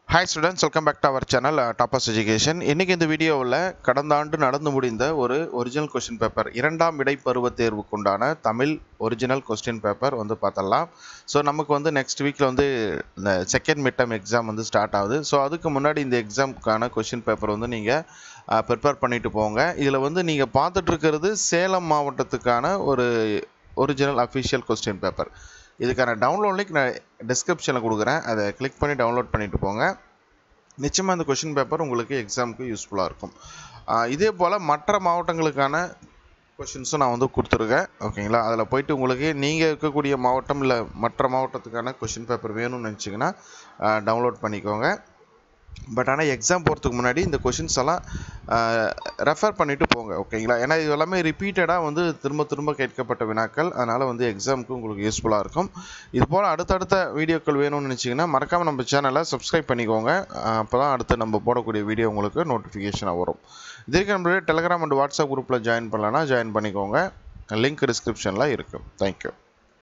hi students welcome back to our channel toppers education இன்றைக்கி இந்த வீடியோவில் கடந்த ஆண்டு நடந்து முடிந்த ஒரு ஒரிஜினல் கொஸ்டின் பேப்பர் இரண்டாம் இடைப்பருவ தேர்வுக்குண்டான தமிழ் ஒரிஜினல் கொஸ்டின் பேப்பர் வந்து பார்த்தலாம் ஸோ நமக்கு வந்து நெக்ஸ்ட் வீக்கில் வந்து இந்த செகண்ட் மிட் டர்ம் எக்ஸாம் வந்து ஸ்டார்ட் ஆகுது ஸோ அதுக்கு முன்னாடி இந்த எக்ஸாமுக்கான கொஸ்டின் பேப்பர் வந்து நீங்கள் ப்ரிப்பேர் பண்ணிட்டு போங்க இதில் வந்து நீங்கள் பார்த்துட்டு இருக்கிறது சேலம் மாவட்டத்துக்கான ஒரு ஒரிஜினல் அஃபிஷியல் கொஸ்டின் பேப்பர் இதுக்கான டவுன்லோட் லிங்க் நான் டிஸ்கிரிப்ஷனில் கொடுக்குறேன் அதை கிளிக் பண்ணி டவுன்லோட் பண்ணிட்டு போங்க நிச்சயமாக இந்த கொஷின் பேப்பர் உங்களுக்கு எக்ஸாமுக்கு யூஸ்ஃபுல்லாக இருக்கும் ஆஹ் இதே போல் மற்ற மாவட்டங்களுக்கான கொஷின்ஸும் நான் வந்து கொடுத்துருக்கேன் ஓகேங்களா அதில் போயிட்டு உங்களுக்கு நீங்கள் இருக்கக்கூடிய மாவட்டம் இல்லை மற்ற மாவட்டத்துக்கான கொஷின் பேப்பர் வேணும்னு நினச்சிங்கன்னா டவுன்லோட் பண்ணிக்கோங்க பட் ஆனால் எக்ஸாம் போகிறதுக்கு முன்னாடி இந்த கொஷின்ஸ் எல்லாம் ரெஃபர் பண்ணிவிட்டு போங்க ஓகேங்களா ஏன்னா இது எல்லாமே ரிப்பீட்டடாக வந்து திரும்ப திரும்ப கேட்கப்பட்ட வினாக்கள் அதனால் வந்து எக்ஸாமுக்கு உங்களுக்கு யூஸ்ஃபுல்லாக இருக்கும் இது போல் அடுத்தடுத்த வீடியோக்கள் வேணும்னு நினச்சிங்கன்னா மறக்காமல் நம்ம சேனலை சப்ஸ்கிரைப் பண்ணிக்கோங்க அப்போ தான் அடுத்து நம்ம போடக்கூடிய வீடியோ உங்களுக்கு நோட்டிஃபிகேஷனாக வரும் இதற்கு நம்மளுடைய டெலிகிராம் அண்ட் வாட்ஸ்அப் குரூப்பில் ஜாயின் பண்ணலன்னா ஜாயின் பண்ணிக்கோங்க லிங்க் டிஸ்கிரிப்ஷனில் இருக்குது தேங்க்யூ